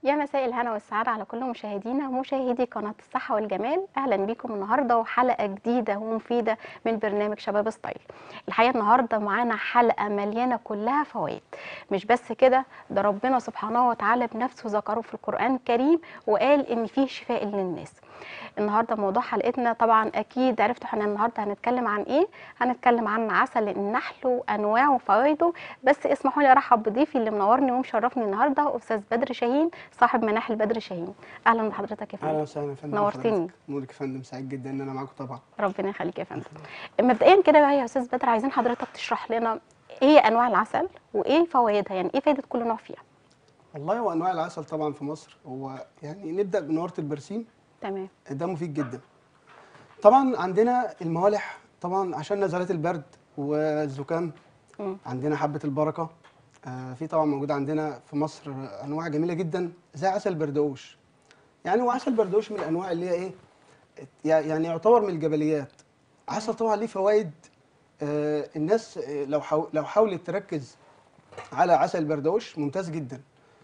يا مساء الهنا والسعادة على كل مشاهدينا ومشاهدي قناة الصحة والجمال أهلا بيكم النهاردة وحلقة جديدة ومفيدة من برنامج شباب ستايل الحقيقة النهاردة معانا حلقة مليانة كلها فوائد مش بس كده ده ربنا سبحانه وتعالى بنفسه ذكره في القرآن الكريم وقال إن فيه شفاء للناس النهارده موضوع حلقتنا طبعا اكيد عرفتوا احنا النهارده هنتكلم عن ايه هنتكلم عن عسل النحل وانواعه وفوائده بس اسمحوا لي ارحب بضيفي اللي منورني ومشرفني النهارده استاذ بدر شاهين صاحب مناحل بدر شاهين اهلا بحضرتك يا اهلا فندم وسهلا يا فندم نورتني. حضرتك. نورك يا فندم سعيد جدا ان انا معاكم طبعا ربنا يخليك يا فندم مبدئيا كده بقى يا استاذ بدر عايزين حضرتك تشرح لنا ايه انواع العسل وايه فوائدها يعني ايه فايده كل نوع فيها والله هو انواع العسل طبعا في مصر هو يعني نبدا بنوره البرسيم تمام ده مفيد جدا طبعا عندنا الموالح طبعا عشان نزلات البرد والزكام مم. عندنا حبه البركه آه في طبعا موجود عندنا في مصر انواع جميله جدا زي عسل بردقوش يعني هو عسل بردقوش من الانواع اللي هي ايه يعني يعتبر من الجبليات عسل طبعا ليه فوائد آه الناس آه، لو حاو لو حاولت تركز على عسل البردقوش ممتاز جدا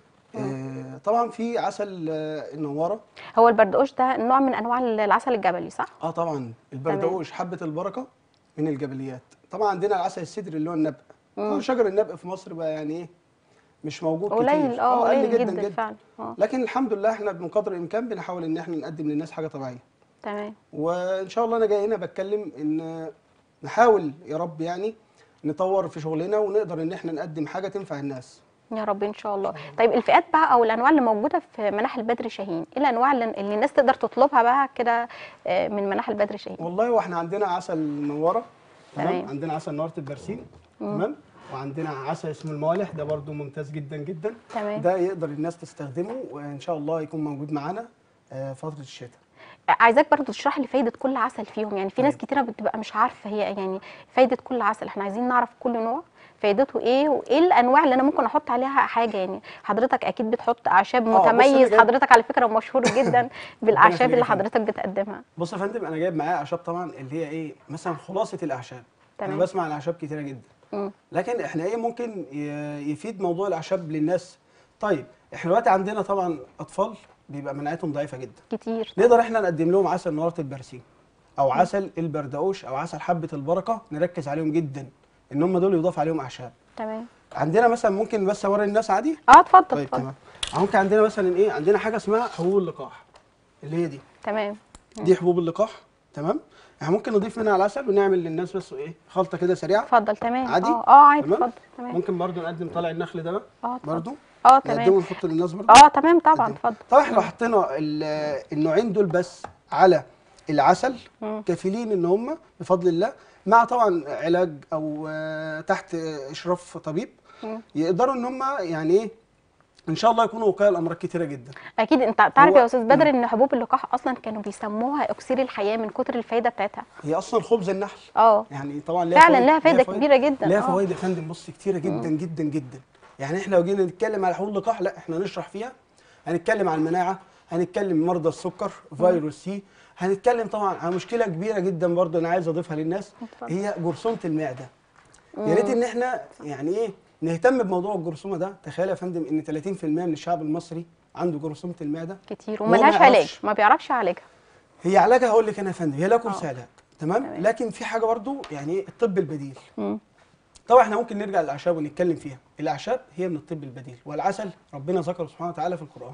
آه طبعا في عسل آه النواره هو البردقوش ده نوع من انواع العسل الجبلي صح اه طبعا البردقوش حبه البركه من الجبليات طبعا عندنا العسل السدر اللي هو النبق هو شجر النبق في مصر بقى يعني ايه مش موجود قليل كتير اه قل قليل جدا, فعلا اه لكن الحمد لله احنا من قدر الامكان بنحاول ان احنا نقدم للناس حاجه طبيعيه تمام وان شاء الله انا جاي هنا بتكلم ان نحاول يا رب يعني نطور في شغلنا ونقدر ان احنا نقدم حاجه تنفع الناس يا رب ان شاء الله طيب الفئات بقى او الانواع اللي موجوده في مناحل بدر شاهين ايه الانواع اللي, اللي الناس تقدر تطلبها بقى كده آه، من مناحل بدر شاهين والله واحنا عندنا عسل نواره تمام تمام. عندنا عسل نواره البرسيم تمام وعندنا عسل اسمه الموالح ده برضو ممتاز جدا جدا تمام. ده يقدر الناس تستخدمه وان شاء الله يكون موجود معانا آه، فتره الشتاء عايزاك برضو تشرح لي فايده كل عسل فيهم يعني في ناس كتيره بتبقى مش عارفه هي يعني فايده كل عسل احنا عايزين نعرف كل نوع فايدته ايه وايه الانواع اللي انا ممكن احط عليها حاجه يعني حضرتك اكيد بتحط اعشاب آه، بص أنا متميز جايب- حضرتك على فكره مشهور جدا بالاعشاب يخليك اللي يا فندم. حضرتك بتقدمها بص يا فندم انا جايب معايا اعشاب طبعا اللي هي ايه مثلا خلاصه الاعشاب تمام. انا بسمع عن اعشاب كتيره جدا مم. لكن احنا ايه ممكن ي- يفيد موضوع الاعشاب للناس طيب احنا دلوقتي عندنا طبعا اطفال بيبقى مناعتهم ضعيفه جدا كتير نقدر احنا نقدم لهم عسل نواره البرسيم او عسل البردقوش او عسل حبه البركه نركز عليهم جدا ان هم دول يضاف عليهم اعشاب تمام عندنا مثلا ممكن بس اوري الناس عادي اه اتفضل طيب اتفضل تمام ممكن عندنا مثلا ايه عندنا حاجه اسمها حبوب اللقاح اللي هي دي تمام دي حبوب اللقاح تمام احنا ممكن نضيف منها على العسل ونعمل للناس بس ايه خلطه كده سريعه اتفضل تمام عادي؟ اه اه عادي تمام؟ اتفضل تمام ممكن برضو نقدم طالع النخل ده بقى اه اتفضل. برضو اه نقدمه تمام ونحط للناس برضو اه تمام طبعا نقدمه. اتفضل طبعا احنا لو حطينا ال- النوعين دول بس على العسل مم. كافلين ان هم بفضل الله مع طبعا علاج او آه، تحت اشراف طبيب مم. يقدروا ان هم يعني ايه ان شاء الله يكونوا وقايه لامراض كتيره جدا اكيد انت تعرف هو- يا استاذ بدر ان حبوب اللقاح اصلا كانوا بيسموها اكسير الحياه من كتر الفايده بتاعتها هي اصلا خبز النحل اه يعني طبعا ليها فعلا فوائد- لها فايده كبيره جدا ليها اه فوائد يا فندم بص كتيره جدا جدا جدا يعني احنا لو جينا نتكلم على حبوب اللقاح لا احنا نشرح فيها هنتكلم عن المناعه هنتكلم مرضى السكر فيروس سي هنتكلم طبعا عن مشكله كبيره جدا برضه انا عايز اضيفها للناس اتفضل. هي جرثومه المعده يا ريت ان احنا يعني ايه نهتم بموضوع الجرثومه ده تخيل يا فندم ان 30% من الشعب المصري عنده جرثومه المعده كتير وهو ما وملهاش يعرفش. علاج ما بيعرفش يعالجها هي علاجها هقول لك انا يا فندم هي لا كورس آه. علاج تمام تمام. لكن في حاجه برضو يعني ايه الطب البديل مم. طبعا احنا ممكن نرجع للاعشاب ونتكلم فيها الاعشاب هي من الطب البديل والعسل ربنا ذكره سبحانه وتعالى في القران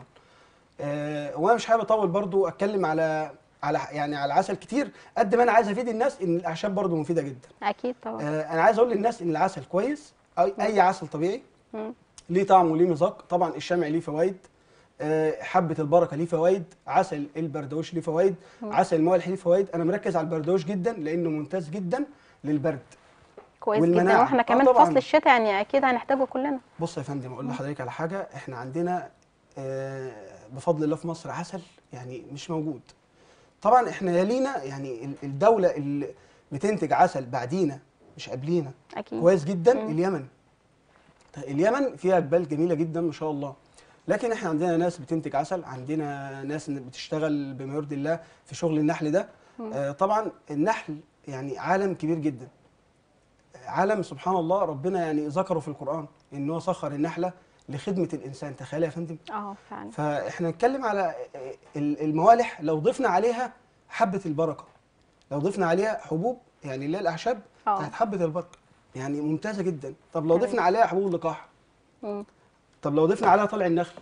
آه وانا مش حابب اطول برضو اتكلم على على يعني على العسل كتير قد ما انا عايز افيد الناس ان الاعشاب برضو مفيده جدا اكيد طبعا آه انا عايز اقول للناس ان العسل كويس اي, أي عسل طبيعي مم. ليه طعم وليه مذاق طبعا الشمع ليه فوائد آه، حبه البركه ليه فوائد عسل البردوش ليه فوائد عسل الموالح ليه فوائد انا مركز على البردوش جدا لانه ممتاز جدا للبرد كويس جدا والمناعة. واحنا آه كمان في طبعاً. فصل الشتاء يعني اكيد هنحتاجه كلنا بص يا فندم اقول لحضرتك على حاجه احنا عندنا آه، بفضل الله في مصر عسل يعني مش موجود طبعا احنا يلينا يعني ال- الدوله اللي بتنتج عسل بعدينا مش قبلينا اكيد كويس جدا مم. اليمن طيب اليمن فيها جبال جميله جدا ما شاء الله لكن احنا عندنا ناس بتنتج عسل عندنا ناس بتشتغل بما يرضي الله في شغل النحل ده آه طبعا النحل يعني عالم كبير جدا عالم سبحان الله ربنا يعني ذكره في القرآن ان هو سخر النحلة لخدمه الانسان تخيل يا فندم اه فعلا فاحنا نتكلم على ال- الموالح لو ضفنا عليها حبه البركه لو ضفنا عليها حبوب يعني اللي هي الاعشاب اه. بتاعت حبه البركه يعني ممتازه جدا طب لو تمام. ضفنا عليها حبوب اللقاح مم. طب لو ضفنا عليها طلع النخل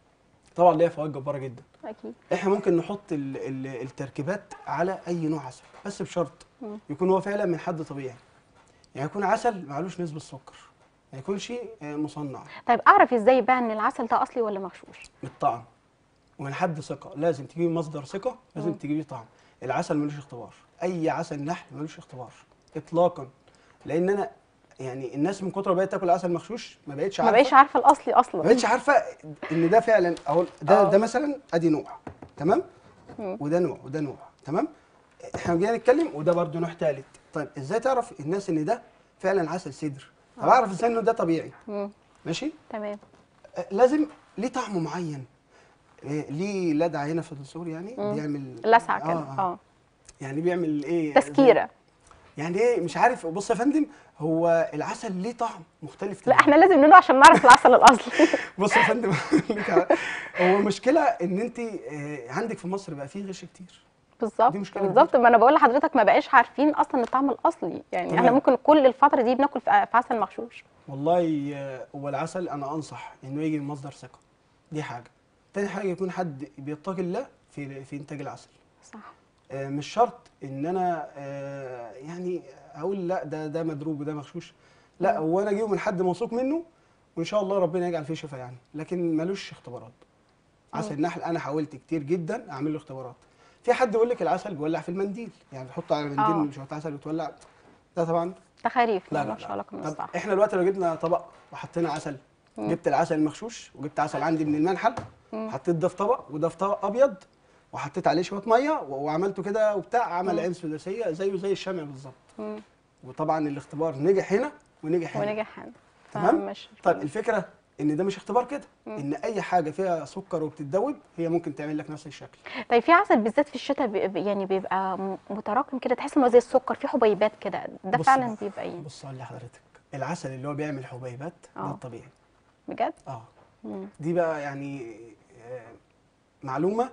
طبعا ليها فوائد جباره جدا اكيد احنا ممكن نحط ال ال التركيبات على اي نوع عسل بس بشرط مم. يكون هو فعلا من حد طبيعي يعني يكون عسل معلوش نسبه سكر ما يكونش آه، مصنع طيب اعرف ازاي بقى ان العسل ده اصلي ولا مغشوش من الطعم ومن حد ثقه لازم تجيبي مصدر ثقه لازم مم. تجيبي طعم العسل ملوش اختبار اي عسل نحل ملوش اختبار اطلاقا لان انا يعني الناس من كتر ما بقت تاكل عسل مغشوش ما بقتش ما عارفه بقيش عارفه الاصلي ما اصلا بقتش عارفه ان ده فعلا اهو ده اه. ده مثلا ادي نوع تمام مم. وده نوع وده نوع تمام احنا جينا نتكلم وده برضه نوع ثالث طيب ازاي تعرف الناس ان ده فعلا عسل سدر طب اه. اعرف ازاي انه ده طبيعي مم. ماشي تمام آه، لازم ليه طعم معين آه، ليه لدعه هنا في الدستور يعني مم. بيعمل لسعه كده آه، آه. اه يعني بيعمل ايه تسكيره يعني ايه مش عارف بص يا فندم هو العسل ليه طعم مختلف لا تماماً. احنا لازم ندوق عشان نعرف العسل الاصلي بص يا فندم لك على- هو المشكله ان انت آه، عندك في مصر بقى فيه غش كتير بالظبط دي مشكلة بالظبط ما انا بقول لحضرتك ما بقاش عارفين اصلا الطعم الاصلي يعني احنا تمام. ممكن كل الفتره دي بناكل في في عسل مغشوش والله آه، هو العسل انا انصح انه يجي من مصدر ثقه دي حاجه تاني حاجه يكون حد بيتقي الله في في انتاج العسل صح آه، مش شرط ان انا آه، يعني اقول لا ده ده مضروب وده مغشوش لا مم. هو انا اجيبه من حد موثوق منه وان شاء الله ربنا يجعل فيه شفاء يعني لكن ملوش اختبارات عسل النحل انا حاولت كتير جدا اعمل له اختبارات في حد يقول لك العسل بيولع في المنديل يعني تحطه على آه. منديل شويه عسل وتولع ده طبعا تخاريف لا لا مالوش لا علاقه من طب الصح احنا دلوقتي لو جبنا طبق وحطينا عسل مم. جبت العسل المغشوش وجبت عسل عندي من المنحل مم. حطيت ده في طبق وده في طبق ابيض وحطيت عليه شويه ميه و- وعملته كده وبتاع عمل مم. عين سداسيه زيه زي الشمع بالظبط مم. وطبعا الاختبار نجح هنا ونجح هنا ونجح هنا تمام؟ فمش طيب الفكره ان ده مش اختبار كده مم. ان اي حاجه فيها سكر وبتتذوب هي ممكن تعمل لك نفس الشكل طيب في عسل بالذات في الشتاء بي- يعني بيبقى م- متراكم كده تحس انه زي السكر في حبيبات كده ده بص فعلا بقى. بيبقى ايه بص اقول لحضرتك العسل اللي هو بيعمل حبيبات ده آه. الطبيعي بجد اه مم. دي بقى يعني آه، معلومه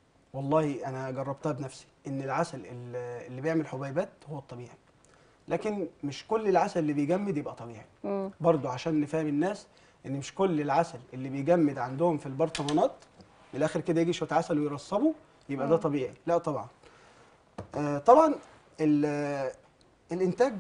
والله انا جربتها بنفسي ان العسل ال- اللي بيعمل حبيبات هو الطبيعي لكن مش كل العسل اللي بيجمد يبقى طبيعي مم. برضو عشان نفهم الناس ان مش كل العسل اللي بيجمد عندهم في البرطمانات من الاخر كده يجي شويه عسل ويرصبوا يبقى ده مم. طبيعي لا طبعا آه طبعا ال- الانتاج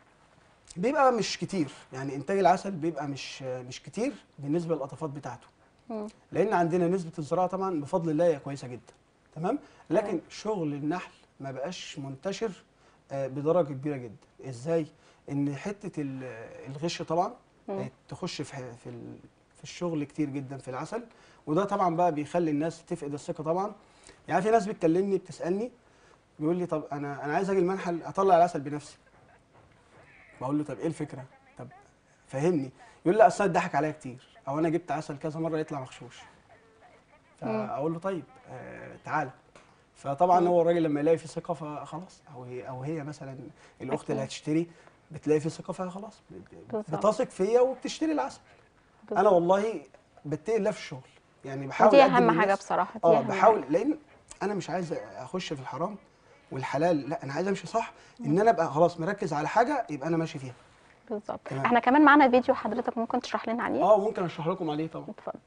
بيبقى مش كتير يعني انتاج العسل بيبقى مش مش كتير بالنسبه للاضافات بتاعته مم. لان عندنا نسبه الزراعه طبعا بفضل الله هي كويسه جدا تمام لكن تمام. شغل النحل ما بقاش منتشر آه، بدرجه كبيره جدا ازاي ان حته ال- الغش طبعا مم. بقت تخش في ح- في ال- في الشغل كتير جدا في العسل وده طبعا بقى بيخلي الناس تفقد الثقه طبعا يعني في ناس بتكلمني بتسالني بيقول لي طب انا انا عايز اجي المنحل اطلع العسل بنفسي بقول له طب ايه الفكره طب فهمني يقول لي اصل اتضحك عليا كتير او انا جبت عسل كذا مره يطلع مغشوش فاقول له طيب آه تعالى فطبعا مم. هو الراجل لما يلاقي في ثقه فخلاص او هي او هي مثلا الاخت اللي أكيد. هتشتري بتلاقي في ثقه فخلاص ب- بالظبط. بتثق فيا وبتشتري العسل انا بالظبط. والله بتقي الله في الشغل يعني بحاول دي أقدم اهم حاجه للناس- بصراحه دي اه أهم بحاول حاجة. لان انا مش عايز اخش في الحرام والحلال لا انا عايز امشي صح ان انا ابقى خلاص مركز على حاجه يبقى انا ماشي فيها بالظبط تمام. احنا كمان معانا فيديو حضرتك ممكن تشرح لنا عليه اه ممكن اشرح لكم عليه طبعا اتفضل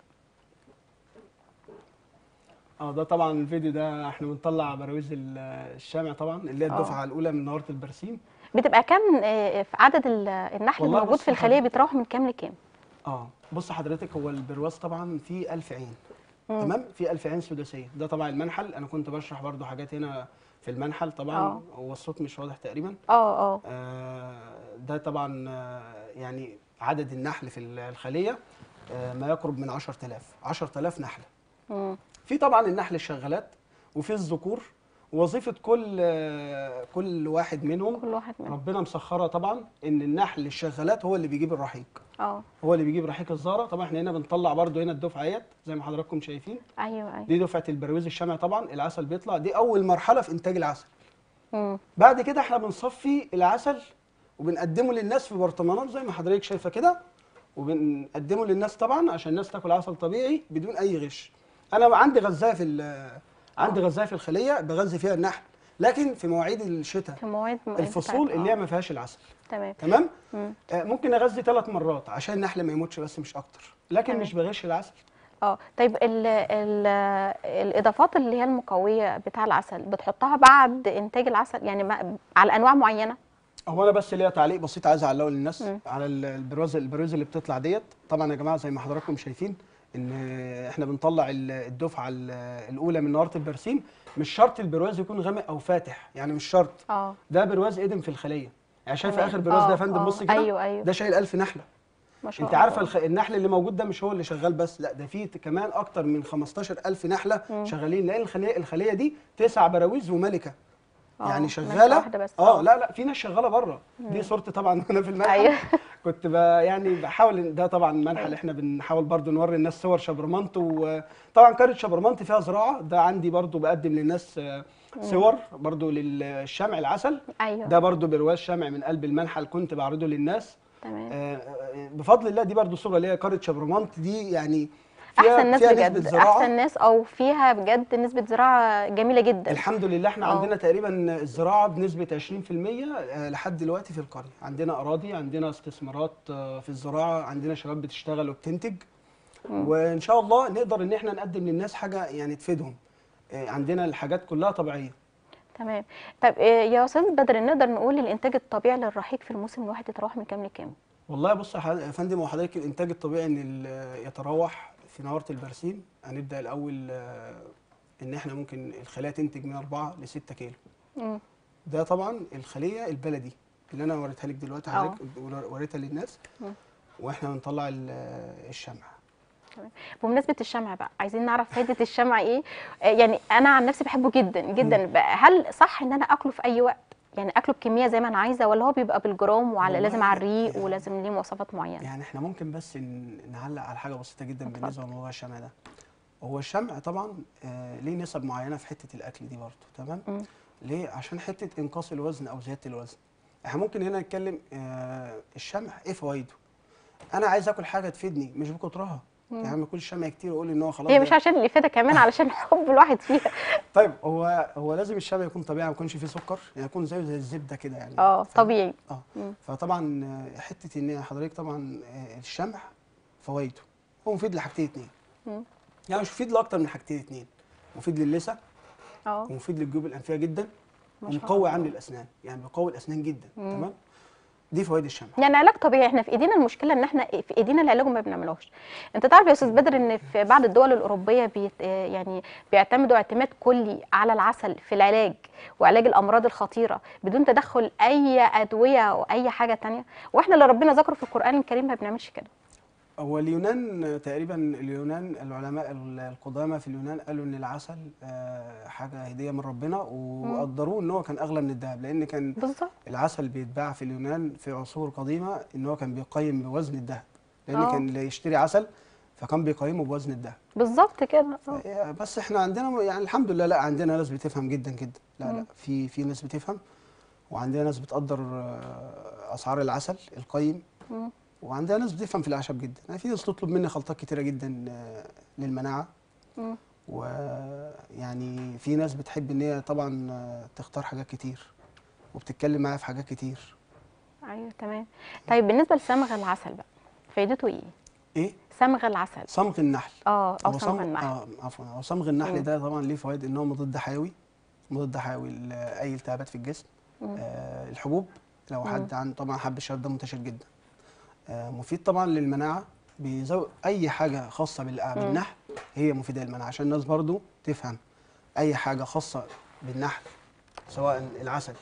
اه ده طبعا الفيديو ده احنا بنطلع براويز ال- الشامع طبعا اللي هي آه. الدفعه الاولى من نهاره البرسيم بتبقى كام آه، في عدد ال- النحل والله الموجود بص في الخليه حضرتك- بيتراوح من كام لكام اه بص حضرتك هو البرواز طبعا فيه 1000 عين مم. تمام في 1000 عين سداسيه ده طبعا المنحل انا كنت بشرح برضو حاجات هنا في المنحل طبعا آه. هو الصوت مش واضح تقريبا اه اه آه، ده طبعا آه، يعني عدد النحل في الخليه آه، ما يقرب من 10000 10000 نحله مم. في طبعا النحل الشغالات وفي الذكور وظيفه كل آه، كل واحد منهم كل واحد منهم ربنا مسخرها طبعا ان النحل الشغالات هو اللي بيجيب الرحيق اه هو اللي بيجيب رحيق الزهره طبعا احنا هنا بنطلع برضو هنا الدفعه اهيت زي ما حضراتكم شايفين ايوه ايوه دي دفعه البرويز الشمع طبعا العسل بيطلع دي اول مرحله في انتاج العسل مم. بعد كده احنا بنصفي العسل وبنقدمه للناس في برطمانات زي ما حضرتك شايفه كده وبنقدمه للناس طبعا عشان الناس تاكل عسل طبيعي بدون اي غش انا عندي غزايه في ال- عندي غزايه في الخليه بغذي فيها النحل لكن في مواعيد الشتاء في مواعيد م- الفصول بتاعت- اللي هي آه، ما فيهاش العسل تمام تمام مم. آه، ممكن اغذي ثلاث مرات عشان النحل ما يموتش بس مش اكتر لكن تمام. مش بغش العسل اه طيب ال ال الاضافات اللي هي المقويه بتاع العسل بتحطها بعد انتاج العسل يعني ما على انواع معينه هو انا بس ليا تعليق بسيط عايز اعلقه للناس مم. على ال- البرواز البرواز اللي بتطلع ديت طبعا يا جماعه زي ما حضراتكم شايفين ان احنا بنطلع ال- الدفعه ال- الاولى من نهاره البرسيم مش شرط البرواز يكون غامق او فاتح يعني مش شرط اه ده برواز ادم في الخليه يعني شايف تمام. اخر برواز ده يا آه، فندم آه، بص كده ايوه ايوه ده شايل 1000 نحله ما شاء انت عارفه الله. الخ... النحل اللي موجود ده مش هو اللي شغال بس لا ده فيه كمان اكتر من 15000 نحله مم. شغالين لان الخليه الخليه دي تسع براويز وملكه آه، يعني ملكة شغاله واحده بس اه لا لا في ناس شغاله بره دي صورتي طبعا وانا في المنحل ايوه كنت ب... يعني بحاول إن- ده طبعا منحل احنا بنحاول برضو نوري الناس صور شبرمنت وطبعا قريه شبرمنت فيها زراعه ده عندي برضو بقدم للناس آه، صور برضو للشمع العسل ايوه ده برضو برواز شمع من قلب المنحل كنت بعرضه للناس تمام آه، آه، بفضل الله دي برضو صوره اللي هي قريه شبرمنت دي يعني فيها احسن ناس فيها بجد نسبه زراعه احسن ناس او فيها بجد نسبه زراعه جميله جدا الحمد لله احنا آه. عندنا تقريبا الزراعه بنسبه 20% آه، لحد دلوقتي في القريه عندنا اراضي عندنا استثمارات آه، في الزراعه عندنا شباب بتشتغل وبتنتج وان شاء الله نقدر ان احنا نقدم للناس حاجه يعني تفيدهم آه، عندنا الحاجات كلها طبيعيه تمام طب آه، يا استاذ بدر نقدر نقول الانتاج الطبيعي للرحيق في الموسم الواحد يتراوح من كام لكام والله بص يا حض- يا فندم وحضرتك الانتاج الطبيعي ان ال- يتراوح في نهاره البرسيم هنبدا الاول آه، ان احنا ممكن الخلايا تنتج من 4 ل 6 كيلو مم. ده طبعا الخليه البلدي اللي انا وريتها لك دلوقتي آه. حضرتك وريتها للناس مم. واحنا بنطلع ال- الشمع بمناسبه الشمع بقى عايزين نعرف فايده الشمع ايه آه، يعني انا عن نفسي بحبه جدا جدا بقى هل صح ان انا اكله في اي وقت يعني اكله بكميه زي ما انا عايزه ولا هو بيبقى بالجرام وعلى والله لازم على الريق يعني- ولازم ليه مواصفات معينه يعني احنا ممكن بس ن- نعلق على حاجه بسيطه جدا اتفضل. بالنسبه لموضوع الشمع ده هو الشمع طبعا آه ليه نسب معينه في حته الاكل دي برضه تمام مم. ليه عشان حته انقاص الوزن او زياده الوزن احنا ممكن هنا نتكلم آه الشمع ايه فوائده انا عايز اكل حاجه تفيدني مش بكترها مم. يعني ما اكلش شمع كتير واقول ان هو خلاص هي ده- مش عشان اللي فاتها كمان علشان حب الواحد فيها طيب هو هو لازم الشمع يكون طبيعي ما يكونش فيه سكر يعني يكون زيه زي الزبده كده يعني اه فاهم؟ طبيعي اه مم. فطبعا آه، حته ان حضرتك طبعا آه، الشمع فوائده هو مفيد لحاجتين اتنين مم. يعني مش مفيد لاكتر من حاجتين اتنين مفيد للثه اه ومفيد للجيوب الانفيه جدا ما شاء ومقوي الله. عند الاسنان يعني بيقوي الاسنان جدا مم. تمام دي فوائد الشمع يعني علاج طبيعي احنا في ايدينا المشكله ان احنا في ايدينا العلاج وما بنعملوش انت تعرف يا استاذ بدر ان في بعض الدول الاوروبيه بيت آه يعني بيعتمدوا اعتماد كلي على العسل في العلاج وعلاج الامراض الخطيره بدون تدخل اي ادويه او اي حاجه تانية واحنا اللي ربنا ذكره في القران الكريم ما بنعملش كده هو اليونان آه، تقريبا اليونان العلماء ال- القدامى في اليونان قالوا ان العسل آه، حاجه هديه من ربنا وقدروه ان هو كان اغلى من الذهب لان كان بالظبط العسل بيتباع في اليونان في عصور قديمه ان هو كان بيقيم بوزن الذهب لان آه. كان اللي يشتري عسل فكان بيقيمه بوزن الذهب بالظبط كده آه. إيه، بس احنا عندنا يعني الحمد لله لا عندنا ناس بتفهم جدا جدا لا لا مم. في في ناس بتفهم وعندنا ناس بتقدر آه، اسعار العسل القيم مم. وعندنا ناس بتفهم في الاعشاب جدا يعني في ناس تطلب مني خلطات كتيره جدا آه، للمناعه مم. ويعني في ناس بتحب ان هي طبعا آه، تختار حاجات كتير وبتتكلم معايا في حاجات كتير ايوه تمام طيب بالنسبه لصمغ العسل بقى فايدته ايه ايه صمغ العسل صمغ النحل اه او هو صمغ النحل اه عفوا هو صمغ النحل مم. ده طبعا ليه فوائد ان هو مضاد حيوي مضاد حيوي لاي التهابات في الجسم مم. آه الحبوب لو مم. حد عنده طبعا حب الشباب ده منتشر جدا آه مفيد طبعا للمناعه بيزود اي حاجه خاصه بالع- مم. بالنحل هي مفيده للمناعه عشان الناس برضو تفهم اي حاجه خاصه بالنحل سواء العسل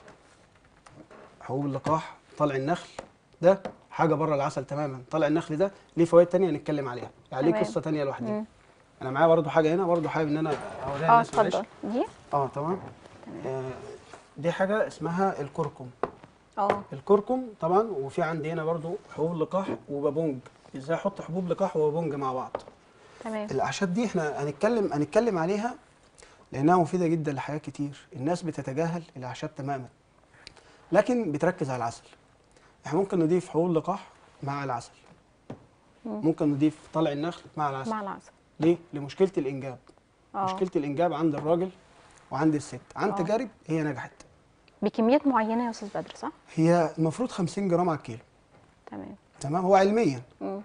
حبوب اللقاح طلع النخل ده حاجه بره العسل تماما طلع النخل ده ليه فوائد تانية نتكلم عليها يعني ليه تمام. قصه تانية لوحدها مم. انا معايا برضو حاجه هنا برضو حابب ان انا اوريها اه للناس معلش. اتفضل دي اه تمام آه دي حاجه اسمها الكركم اه الكركم طبعا وفي عندي هنا برضو حبوب لقاح وبابونج ازاي احط حبوب لقاح وبابونج مع بعض تمام الاعشاب دي احنا هنتكلم هنتكلم عليها لانها مفيده جدا لحاجات كتير الناس بتتجاهل الاعشاب تماما لكن بتركز على العسل احنا ممكن نضيف حبوب لقاح مع العسل ممكن نضيف طلع النخل مع العسل مع العسل ليه لمشكله الانجاب اه مشكله الانجاب عند الراجل وعند الست عن آه. تجارب هي نجحت بكميات معينه يا استاذ بدر صح هي المفروض 50 جرام على الكيلو تمام تمام هو علميا مم.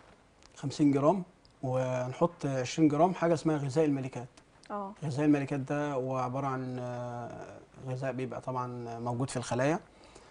50 جرام ونحط 20 جرام حاجه اسمها غذاء الملكات اه غذاء الملكات ده هو عباره عن آه، غذاء بيبقى طبعا موجود في الخلايا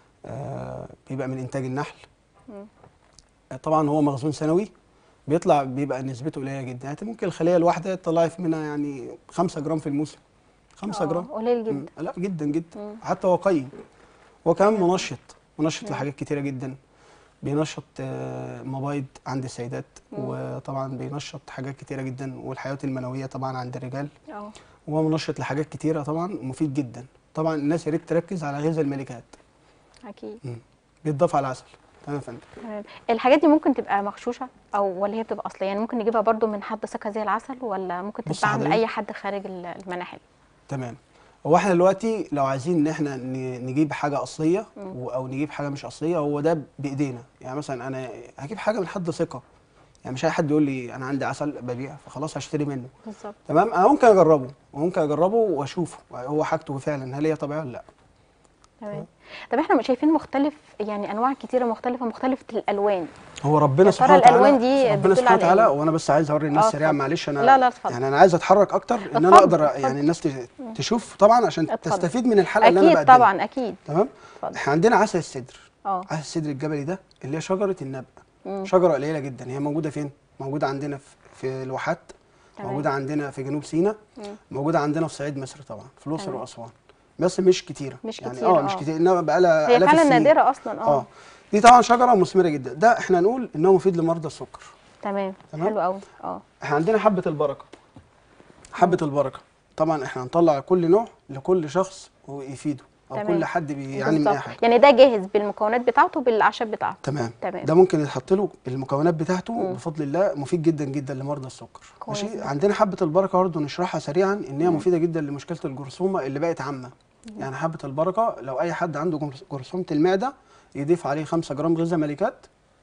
آه، بيبقى من انتاج النحل مم. آه، طبعا هو مخزون سنوي بيطلع بيبقى نسبته قليله جدا يعني ممكن الخليه الواحده تطلع في منها يعني 5 جرام في الموسم 5 آه، جرام قليل مم، جدا لا جدا جدا مم. حتى هو قيم هو كمان منشط منشط مم. لحاجات كتيره جدا بينشط آه، مبايض عند السيدات مم. وطبعا بينشط حاجات كتيره جدا والحيوات المنويه طبعا عند الرجال اه وهو منشط لحاجات كتيره طبعا مفيد جدا طبعا الناس يا ريت تركز على غذاء الملكات اكيد مم. بيتضاف على العسل تمام يا فندم تمام الحاجات دي ممكن تبقى مغشوشه او ولا هي بتبقى اصليه يعني ممكن نجيبها برضو من حد ثقه زي العسل ولا ممكن بص تتباع من حضرتك. اي حد خارج ال- المناحل تمام هو احنا دلوقتي لو عايزين ان احنا ن- نجيب حاجه اصليه مم. و- او نجيب حاجه مش اصليه هو ده بايدينا يعني مثلا انا هجيب حاجه من حد ثقه يعني مش اي حد يقول لي انا عندي عسل ببيع فخلاص هشتري منه بالظبط تمام انا ممكن اجربه وممكن اجربه واشوفه هو حاجته فعلا هل هي طبيعيه ولا لا تمام طب احنا شايفين مختلف يعني انواع كتيره مختلفه مختلفه الالوان هو ربنا يا ترى سبحانه وتعالى الألوان دي ربنا بتدل سبحانه على وتعالى إيه؟ وانا بس عايز اوري الناس آه، سريعا اتفضل. معلش انا لا، لا، اتفضل. يعني انا عايز اتحرك اكتر ان انا اتفضل، اقدر اتفضل. يعني الناس ت- تشوف طبعا عشان اتفضل. تستفيد من الحلقه اللي انا اكيد بقدمها طبعا اكيد تمام اتفضل احنا عندنا عسل السدر اه عسل السدر الجبلي ده اللي هي شجره النبق مم. شجره قليله جدا هي موجوده فين موجوده عندنا في, في الواحات تمام. موجوده عندنا في جنوب سيناء مم. موجوده عندنا في صعيد مصر طبعا في الاقصر تمام. واسوان بس مش كتيره مش يعني كتير، اه مش آه. كتير انما بقى لها هي آلاف فعلا السنين. نادره اصلا اه اه دي طبعا شجره مثمره جدا ده احنا نقول ان هو مفيد لمرضى السكر تمام تمام. حلو قوي اه احنا عندنا حبه البركه حبه البركه طبعا احنا هنطلع كل نوع لكل شخص ويفيده او تمام. كل حد بيعاني من اي بالظبط. حاجه يعني ده جاهز بالمكونات بتاعته بالاعشاب بتاعته تمام تمام. ده ممكن يتحط له المكونات بتاعته مم. بفضل الله مفيد جدا جدا لمرضى السكر كويس ماشي جدا. عندنا حبه البركه برضه نشرحها سريعا ان هي مم. مفيده جدا لمشكله الجرثومه اللي بقت عامه يعني حبه البركه لو اي حد عنده جرث- جرثومه المعده يضيف عليه 5 جرام غذاء ملكات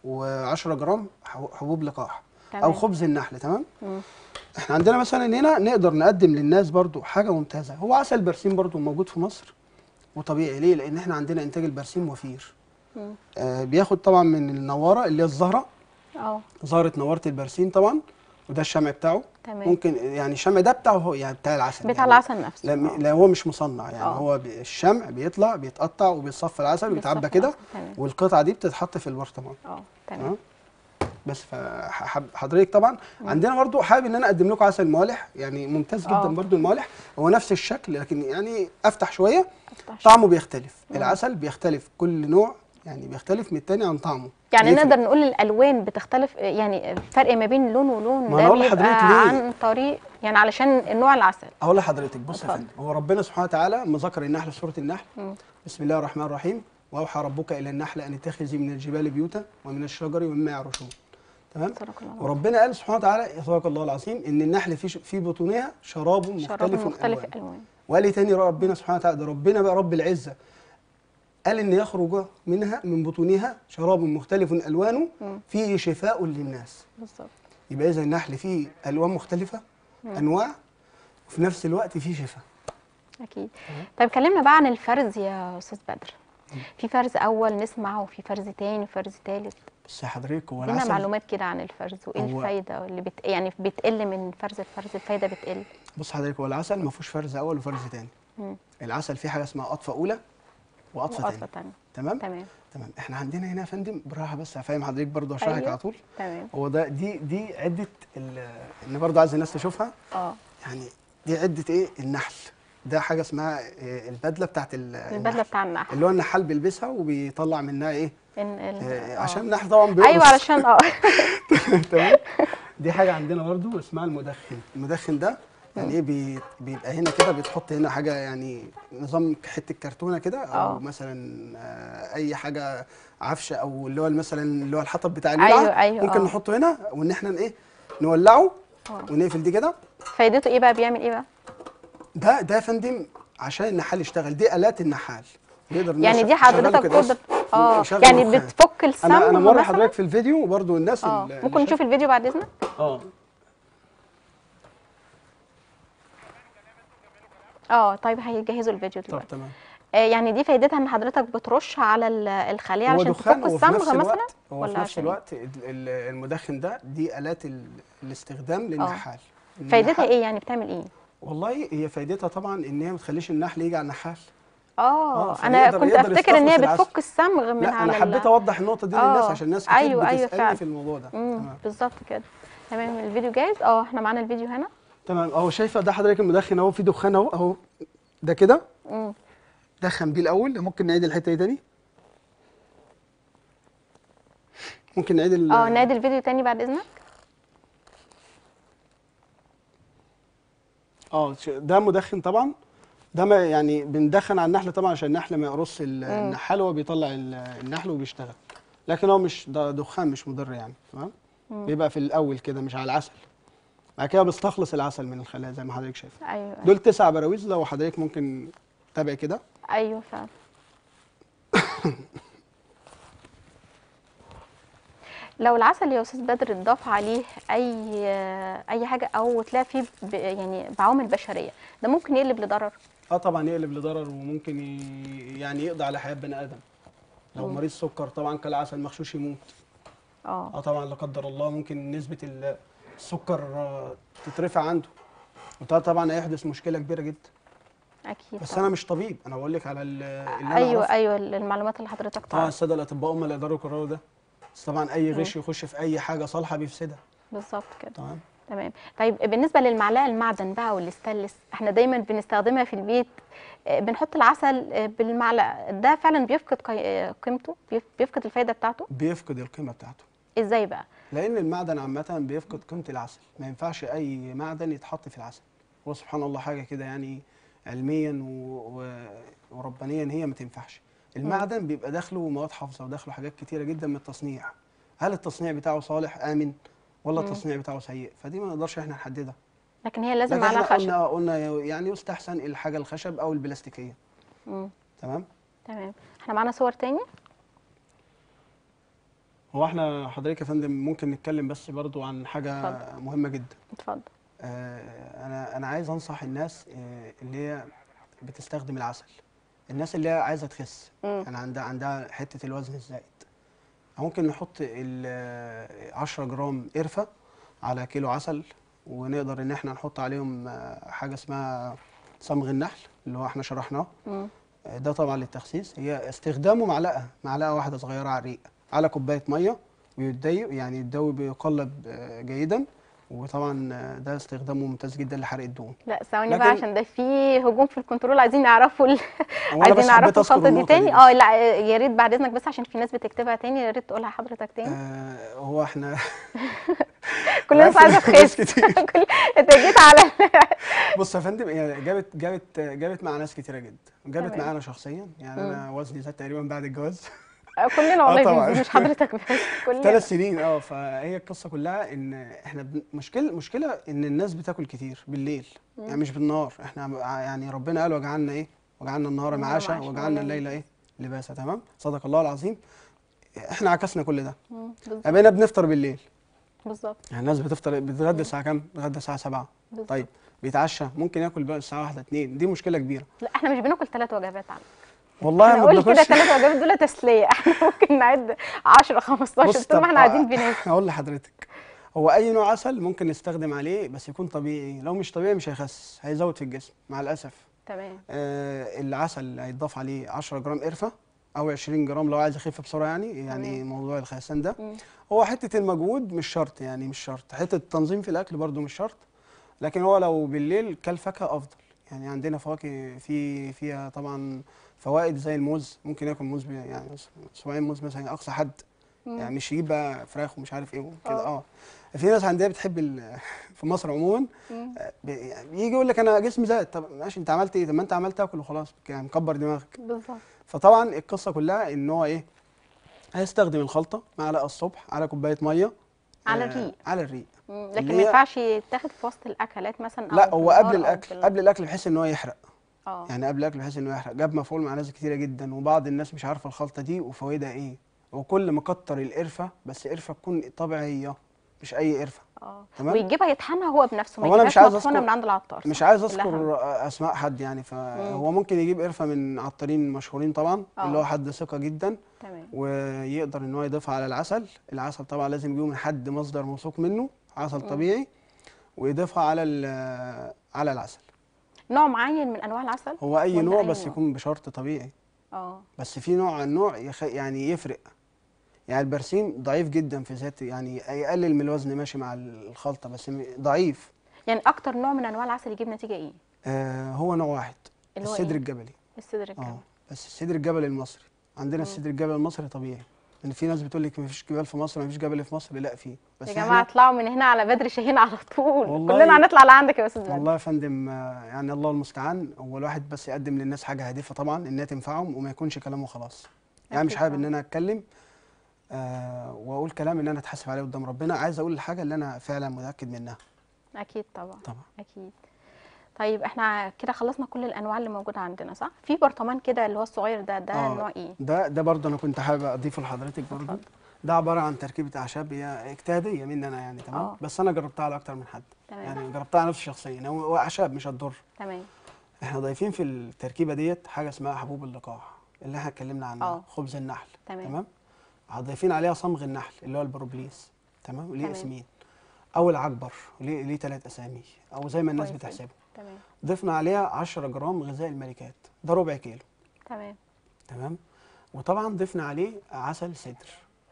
و10 جرام حو- حبوب لقاح او تمام. خبز النحل تمام مم. احنا عندنا مثلا هنا نقدر نقدم للناس برضو حاجه ممتازه هو عسل برسيم برضو موجود في مصر وطبيعي ليه لان احنا عندنا انتاج البرسيم وفير مم. آه بياخد طبعا من النواره اللي هي الزهره اه زهره نواره البرسيم طبعا وده الشمع بتاعه تمام ممكن يعني الشمع ده بتاعه هو يعني بتاع العسل بتاع يعني العسل نفسه لا, آه. لا هو مش مصنع يعني آه. هو بي- الشمع بيطلع بيتقطع وبيتصفى العسل ويتعبى بالظبط. كده تمام والقطعه دي بتتحط في البرطمان اه تمام تمام بس فحضرتك طبعا عندنا برضو حابب ان انا اقدم لكم عسل موالح يعني ممتاز جدا آه. برضو الموالح هو نفس الشكل لكن يعني افتح شويه أفتح شوية. طعمه بيختلف مم. العسل بيختلف كل نوع يعني بيختلف من التاني عن طعمه يعني يفرق. نقدر نقول الالوان بتختلف يعني الفرق ما بين لون ولون ما ده أنا هقول بيبقى لحضرتك ليه. عن طريق يعني علشان نوع العسل اقول لحضرتك بص يا اتفضل. فندم هو ربنا سبحانه وتعالى مذكر النحل في سوره النحل مم. بسم الله الرحمن الرحيم واوحى ربك الى النحل ان اتخذي من الجبال بيوتا ومن الشجر ومما يعرشون تمام صدق الله العظيم. وربنا قال سبحانه وتعالى صدق الله العظيم ان النحل في ش- في بطونها شراب مختلف, شراب مختلف ألوان. الالوان وقال إيه تاني ربنا سبحانه وتعالى ده ربنا بقى رب العزه قال ان يخرج منها من بطونها شراب مختلف الوانه مم. فيه شفاء للناس بالظبط يبقى اذا النحل فيه الوان مختلفه مم. انواع وفي نفس الوقت فيه شفاء اكيد طيب كلمنا بقى عن الفرز يا استاذ بدر في فرز اول نسمع وفي فرز تاني وفرز تالت بس يا حضرتك هو لنا العسل معلومات كده عن الفرز وايه هو- الفايده اللي بت... يعني بتقل من فرز الفرز الفايده بتقل بص حضرتك هو العسل ما فيهوش فرز اول وفرز تاني مم. العسل فيه حاجه اسمها قطفه اولى وقطفه وقطفه تاني تانية تمام تمام تمام احنا عندنا هنا يا فندم براحه بس هفهم حضرتك برضه هشرح لك أيوه. على طول تمام هو ده دي دي عده ال- ان برضه عايز الناس تشوفها اه يعني دي عده ايه النحل ده حاجه اسمها إيه البدله بتاعت ال- البدله النحل بتاع النحل اللي هو النحال بيلبسها وبيطلع منها ايه إن ال... آه، آه. عشان النحل طبعا بيقرص ايوه علشان اه تمام دي حاجه عندنا برضو اسمها المدخن المدخن ده يعني ايه بي- بيبقى هنا كده بيتحط هنا حاجه يعني نظام حته كرتونه كده او آه. مثلا آه، اي حاجه عفش او اللي هو مثلا اللي هو الحطب بتاع الولعه أيوه، أيوه، ممكن آه. نحطه هنا وان احنا ايه نولعه آه. ونقفل دي كده فايدته ايه بقى بيعمل ايه بقى ده ده يا فندم عشان النحال يشتغل دي الات النحال يقدر يعني نش- دي نشغله حضرتك كده. تقدر اه شغل يعني دخان. بتفك الصمغ انا انا مره مثلا حضرتك في الفيديو برضو الناس اه اللي ممكن نشوف الفيديو بعد اذنك اه اه طيب هيجهزوا الفيديو طب دلوقتي تمام آه يعني دي فايدتها ان حضرتك بترش على ال- الخليه هو عشان دخان تفك وفي نفس الصمغ مثلا الوقت هو ولا في نفس عشان الوقت ال- ال- المدخن ده دي الات ال- الاستخدام للنحال فايدتها النحال- ايه يعني بتعمل ايه والله هي فايدتها طبعا ان هي ما تخليش النحل يجي على النحال اه آه، انا فيقدر- كنت يقدر افتكر ان هي يستخلص العسل. بتفك الصمغ من لا على انا ال- حبيت اوضح النقطه دي للناس آه، عشان الناس كتير أيوة، أيوة، بتسالني فعلا. في الموضوع ده امم تمام بالظبط كده تمام الفيديو جاهز اه احنا معانا الفيديو هنا تمام اهو شايفه ده حضرتك المدخن اهو في دخان اهو اهو ده كده امم دخن بيه الاول ممكن نعيد الحته دي تاني ممكن نعيد ال- اه نادي الفيديو تاني بعد اذنك اه ش- ده مدخن طبعا ده ما يعني بندخن على النحل طبعا عشان النحل ما يقرص ال- النحال هو بيطلع ال- النحل وبيشتغل لكن هو مش ده دخان مش مضر يعني تمام بيبقى في الاول كده مش على العسل بعد كده بيستخلص العسل من الخلايا زي ما حضرتك شايف ايوه دول تسع براويز لو حضرتك ممكن تابع كده ايوه فعلا لو العسل يا استاذ بدر اتضاف عليه اي اي حاجه او تلاقي فيه ب... يعني بعوامل بشريه ده ممكن يقلب لضرر اه طبعا يقلب لضرر وممكن ي... يعني يقضي على حياه بني ادم لو مريض سكر طبعا كل عسل مغشوش يموت اه اه طبعا لا قدر الله ممكن نسبه ال- السكر آه، تترفع عنده وده طبعا هيحدث مشكله كبيره جدا اكيد بس طبعاً. انا مش طبيب انا بقول لك على ال- اللي انا ايوه أعرفه. ايوه المعلومات اللي حضرتك طبعا تعرف الساده الاطباء هم اللي يقدروا يقرروا ده بس طبعا اي غش يخش في اي حاجه صالحه بيفسدها بالظبط كده تمام تمام طيب بالنسبه للمعلقه المعدن بقى والاستانلس احنا دايما بنستخدمها في البيت آه، بنحط العسل آه، بالمعلقه ده فعلا بيفقد قي- آه، قيمته بيف- بيفقد الفايده بتاعته بيفقد القيمه بتاعته ازاي بقى لان المعدن عامه بيفقد قيمه العسل ما ينفعش اي معدن يتحط في العسل هو سبحان الله حاجه كده يعني علميا و... و... وربانيا هي ما تنفعش المعدن بيبقى داخله مواد حافظه وداخله حاجات كتيره جدا من التصنيع هل التصنيع بتاعه صالح امن ولا التصنيع بتاعه سيء فدي ما نقدرش احنا نحددها لكن هي لازم لكن على احنا خشب قلنا قلنا يعني يستحسن الحاجه الخشب او البلاستيكيه مم. تمام تمام احنا معانا صور تاني هو احنا حضرتك يا فندم ممكن نتكلم بس برضو عن حاجه اتفضل. مهمه جدا اتفضل آه، انا انا عايز انصح الناس آه، اللي هي بتستخدم العسل الناس اللي هي عايزه تخس مم. يعني عندها عندها حته الوزن الزائد ممكن نحط ال 10 جرام قرفه على كيلو عسل ونقدر ان احنا نحط عليهم آه، حاجه اسمها صمغ النحل اللي هو احنا شرحناه مم. آه، ده طبعا للتخسيس هي استخدامه معلقه معلقه واحده صغيره على الريق على كوبايه ميه ويتضايق يعني يتدوي بيقلب آه، جيدا وطبعا آه، ده استخدامه ممتاز جدا لحرق الدهون لا ثواني بقى لكن- عشان ده في هجوم في الكنترول عايزين يعرفوا ال... هو أنا بس عايزين حبيت يعرفوا أذكر الخلطه دي النقطة تاني بس. اه لا يا ريت بعد اذنك بس عشان في ناس بتكتبها تاني يا ريت تقولها حضرتك تاني آه هو احنا كل الناس عارف عايزه إن ناس تخس كتير. كل انت جيت على بص يا فندم هي جابت جابت جابت مع ناس كتيره جدا جابت تمام. معانا شخصيا يعني انا وزني زاد تقريبا بعد الجواز كلنا والله طبعاً. بنزيد، مش حضرتك بس كلنا ثلاث سنين اه فهي القصه كلها ان احنا بن... مشكله مشكله ان الناس بتاكل كتير بالليل يعني مش بالنهار احنا يعني ربنا قال وجعلنا ايه وجعلنا النهار النهار معاشا معاشا وجعلنا والليل الليل ايه لباسا تمام صدق الله العظيم احنا عكسنا كل ده مم، بالظبط بقينا بنفطر بالليل بالظبط يعني الناس بتفطر بتتغدى الساعه كام بتتغدى الساعه 7 بالظبط. طيب بيتعشى ممكن ياكل بقى الساعه 1 2 دي مشكله كبيره لا احنا مش بناكل ثلاث وجبات عنك والله احنا ما قول كده بناكلش ثلاث وجبات دول تسليه احنا ممكن نعد 10 15 بص طول ما طب احنا قاعدين بناكل هقول لحضرتك هو اي نوع عسل ممكن نستخدم عليه بس يكون طبيعي لو مش طبيعي مش هيخسس هيزود في الجسم مع الاسف تمام آه العسل هيتضاف عليه 10 جرام قرفه او 20 جرام لو عايز يخف بسرعه يعني يعني تمام. موضوع الخسان ده مم. هو حته المجهود مش شرط يعني مش شرط حته التنظيم في الاكل برده مش شرط لكن هو لو بالليل كل فاكهه افضل يعني عندنا فواكه في فيها طبعا فوائد زي الموز ممكن ياكل موز ب- يعني اسبوعين موز مثلا اقصى حد مم. يعني مش يجيب بقى فراخ ومش عارف ايه وكده آه. اه في ناس عندها بتحب ال- في مصر عموما مم. آه، بي- يعني يجي يقول لك انا جسمي زاد طب ماشي انت عملت ايه طب ما انت عملت تاكل وخلاص يعني مكبر دماغك بالظبط فطبعا القصه كلها ان هو ايه هيستخدم الخلطه معلقه الصبح على كوبايه ميه على آه، الريق. على الريق مم. اللي لكن ما هي- ينفعش يتاخد في وسط الاكلات مثلا أو لا في هو النهار قبل أو الاكل في ال- قبل الاكل بحيث ان هو يحرق اه يعني قبل الاكل بحيث انه يحرق جاب مفعول مع ناس كتيره جدا وبعض الناس مش عارفه الخلطه دي وفوائدها ايه وكل ما كتر القرفه بس قرفه تكون طبيعيه مش اي قرفه اه تمام. ويجيبها يطحنها هو بنفسه ما هو أنا يجيبهاش مش عايز مطحونه أذكر- من عند العطار مش صح؟ عايز اللحم. اذكر اسماء حد يعني فهو ممكن يجيب قرفه من عطارين مشهورين طبعا آه. اللي هو حد ثقه جدا تمام ويقدر ان هو يضيفها على العسل العسل طبعا لازم يجيبه من حد مصدر موثوق منه عسل طبيعي ويضيفها على ال- على العسل نوع معين من انواع العسل هو اي ولا نوع أي بس نوع؟ يكون بشرط طبيعي اه بس في نوع عن نوع يخ... يعني يفرق يعني البرسيم ضعيف جدا في ذاته يعني يقلل من الوزن ماشي مع الخلطه بس م- ضعيف يعني اكتر نوع من انواع العسل يجيب نتيجه ايه آه هو نوع واحد اللي هو السدر إيه؟ الجبلي الصدر الكامل اه بس السدر الجبلي المصري عندنا السدر الجبلي المصري طبيعي ان في ناس بتقول لك مفيش جبال في مصر مفيش جبل في مصر لا في بس يا إحنا- جماعه اطلعوا من هنا على بدر شاهين على طول والله- كلنا هنطلع لعندك يا استاذ بدر والله يا فندم آه، يعني الله المستعان هو الواحد بس يقدم للناس حاجه هادفه طبعا انها تنفعهم وما يكونش كلامه خلاص يعني مش أكيد حابب ان طبعاً. انا اتكلم آه واقول كلام ان انا اتحاسب عليه قدام ربنا عايز اقول الحاجه اللي انا فعلا متاكد منها اكيد طبعا طبعا اكيد طيب احنا كده خلصنا كل الانواع اللي موجوده عندنا صح في برطمان كده اللي هو الصغير ده ده آه. نوع ايه ده ده برضه انا كنت حابب اضيفه لحضرتك برضه اتفضل. ده عباره عن تركيبه اعشاب هي اجتهاديه مني انا يعني تمام آه. بس انا جربتها على اكتر من حد تمام يعني جربتها على نفسي شخصيا هو هو اعشاب مش هتضر تمام احنا ضايفين في التركيبه ديت حاجه اسمها حبوب اللقاح اللي احنا اتكلمنا عنها آه. خبز النحل تمام. تمام ضايفين عليها صمغ النحل اللي هو البروبليس تمام وليه تمام. اسمين او العكبر ليه ليه ثلاث اسامي او زي ما الناس كويس بتحسبه تمام ضفنا عليها 10 جرام غذاء الملكات ده ربع كيلو تمام تمام وطبعا ضفنا عليه عسل سدر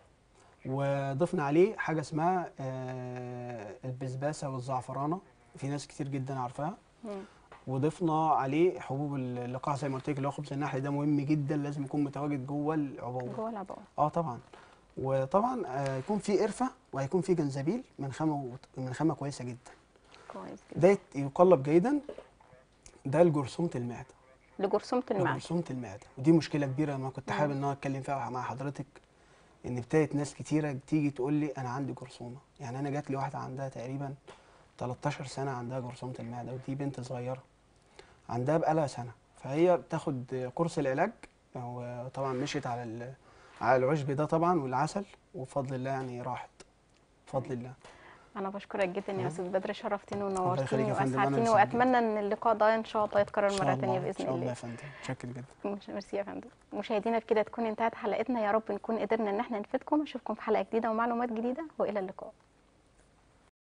وضفنا عليه حاجه اسمها آه، البسباسه والزعفرانه في ناس كتير جدا عارفاها مم. وضفنا عليه حبوب اللقاح زي ما قلت لك اللي هو خبز النحل ده مهم جدا لازم يكون متواجد جوه العبوه جوه العبوه اه طبعا وطبعا آه، يكون في قرفه وهيكون في جنزبيل من خامه وت- من خامه كويسه جدا كويس جدا ده يقلب جيدا ده لجرثومه المعده لجرثومه المعده جرثومه المعده ودي مشكله كبيره انا كنت مم. حابب ان انا اتكلم فيها مع حضرتك ان ابتدت ناس كتيره تيجي تقول لي انا عندي جرثومه يعني انا جات لي واحده عندها تقريبا 13 سنه عندها جرثومه المعده ودي بنت صغيره عندها بقالها سنه فهي بتاخد كورس العلاج وطبعا مشيت على ال- على العشب ده طبعا والعسل وبفضل الله يعني راحت بفضل الله انا بشكرك جدا يا تمام. استاذ بدر شرفتني يخليك ونورتني يا فندم، أنا واسعدتني اللي واتمنى ان اللقاء ده ان شاء الله يتكرر ان شاء مره الله ثانيه ان باذن شاء الله الله يا فندم متشكر جدا مش- ميرسي يا فندم مشاهدينا بكده تكون انتهت حلقتنا يا رب نكون قدرنا ان احنا نفيدكم اشوفكم في حلقه جديده ومعلومات جديده والى اللقاء